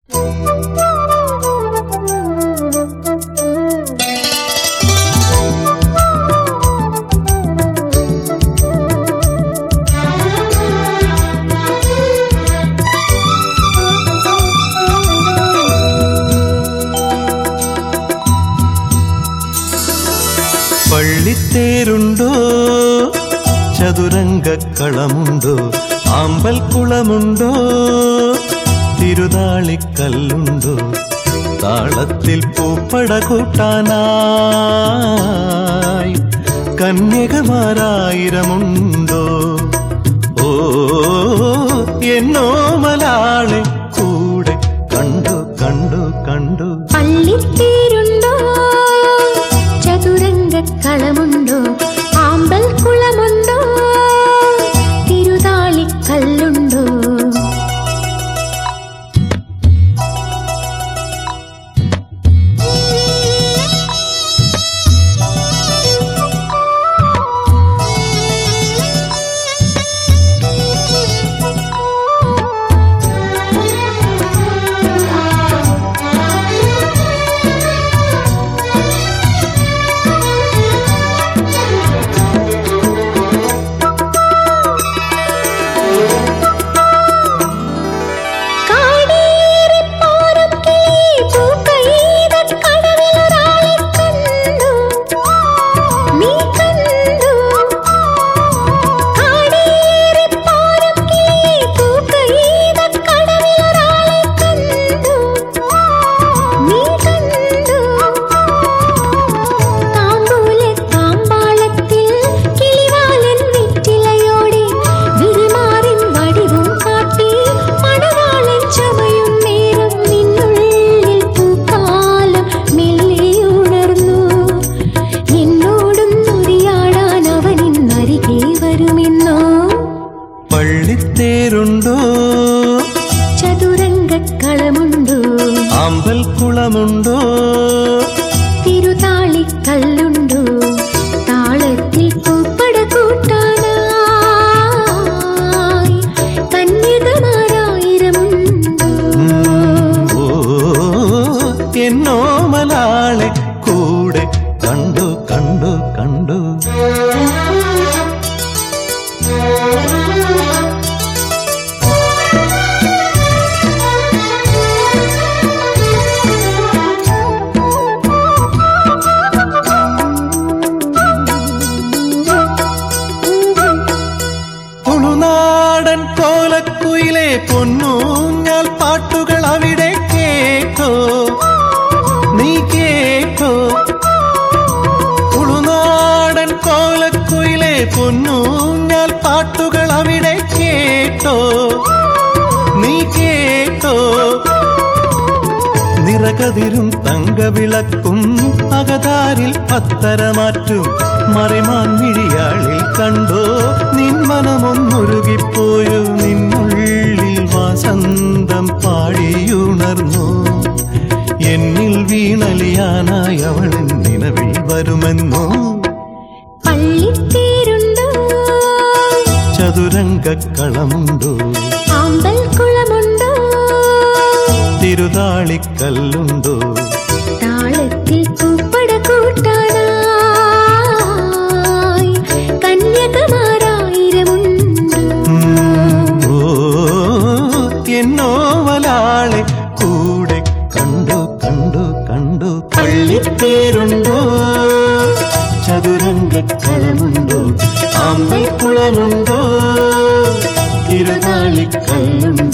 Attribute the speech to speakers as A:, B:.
A: പള്ളിത്തേരുണ്ടോ ചതുരംഗക്കളമുണ്ടോ ആമ്പൽ കുളമുണ്ടോ തിരുതാളിക്കല്ലുണ്ടോ താളത്തിൽ പൂപ്പട കൂട്ടാനായി കന്യകമാരായിരമുണ്ടോ ഓ എന്നോ മലാളെ കൂടെ കണ്ടു കണ്ടു കണ്ടു
B: പള്ളിത്തേരുണ്ടോ ചതുരംഗക്കളമുണ്ടോ ആമ്പൽ കുളമുണ്ടോ തിരുതാളിക്കല്ലുണ്ടോ കാടേറിപ്പോരും കിളി പൂക്കൈതൻ കടവിലൊരാളെ കണ്ടു. നീ കണ്ടു. കാടേറിപ്പോരും കിളി പൂക്കൈതൻ കടവിലൊരാളെ കണ്ടു. നീ കണ്ടു. താമ്പൂലെ താമ്പാളത്തിൽ കിളിവാലൻ വെറ്റിലയോടെ വിരിമാറിൻ വടിവും കാട്ടി മണവാളൻ ചമയും നേരം നിന്നുള്ളിൽ പൂക്കാലം മെല്ലെയുണർന്നു എന്നോടും നുരിയാടാൻ അവൻ ഇന്നരികെ വരുമെന്നോ
A: പള്ളിത്തേരുണ്ടോ
B: ചതുരംഗക്കളമുണ്ടോ
A: ആമ്പൽ കുളമുണ്ടോ
B: തിരുതാളിക്കല്ലുണ്ടോ താളത്തിൽ പൂപ്പട കൂട്ടാനായി കന്യകമാരായിരമുണ്ടോ
A: ഓ എന്നോ മലാളെ കൂടെ കണ്ടു കണ്ടു കണ്ടു തുളുനാടൻ കോലക്കുയിലെ പൊന്നൂഞ്ഞാൽ പാട്ടുകൾ അവിടെ കേട്ടോ നീ കേട്ടോ തുളുനാടൻ കോലക്കുയിലെ പൊന്നൂഞ്ഞാൽ പാട്ടുകൾ അവിടെ കേട്ടോ നീ കേട്ടോ നിറകതിരും തങ്കവിളക്കും അകതാരിൽ പത്തരമാറ്റും മറിമാൻ മിഴിയാളിൽ കണ്ടോ നിൻ മനമൊന്നുരുകിപ്പോയോ നിന്നുള്ളിൽ വാസന്തം പാടിയുണർന്നു എന്നിൽ വീണലിയാനായി അവൾ നിലവിൽ വരുമെന്നോ
B: പള്ളിത്തേരുണ്ടോ
A: ചതുരംഗക്കളമുണ്ടോ
B: ആമ്പൽ കുളമുണ്ടോ
A: തിരുതാളിക്കല്ലുണ്ടോ
B: താളത്തിൽ പൂപ്പട കൂട്ടാനായി കന്യകമാരായിരമുണ്ടോ
A: ഓ എന്നോ വലാളെ കൂടെ കണ്ടു കണ്ടു കണ്ടു പള്ളിത്തേരുണ്ടോ ചതുരംഗക്കളമുണ്ടോ ആമ്പൽക്കുളമുണ്ടോ തിരുനാളിക്കല്ലുണ്ടോ